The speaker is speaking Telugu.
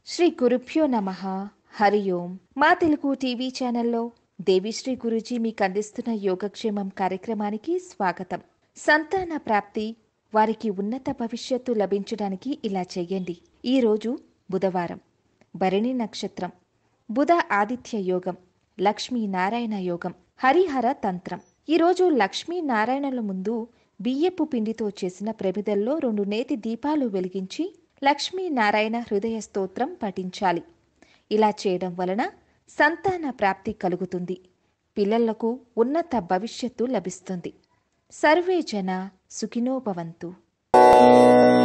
శ్రీ గురుభ్యో నమ హరి ఓం మా తెలుగు టీవీ ఛానల్లో దేవిశ్రీ గురూజీ మీకు అందిస్తున్న యోగక్షేమం కార్యక్రమానికి స్వాగతం సంతాన ప్రాప్తి వారికి ఉన్నత భవిష్యత్తు లభించడానికి ఇలా చేయండి ఈరోజు బుధవారం భరణి నక్షత్రం బుధ ఆదిత్య యోగం లక్ష్మీ నారాయణ యోగం హరిహర తంత్రం ఈరోజు లక్ష్మీ నారాయణల ముందు బియ్యపు పిండితో చేసిన ప్రమిదల్లో రెండు నేతి దీపాలు వెలిగించి లక్ష్మీ నారాయణ హృదయ స్తోత్రం పఠించాలి ఇలా చేయడం వలన సంతాన ప్రాప్తి కలుగుతుంది పిల్లలకు ఉన్నత భవిష్యత్తు లభిస్తుంది సర్వే జన సుఖినోభవంతు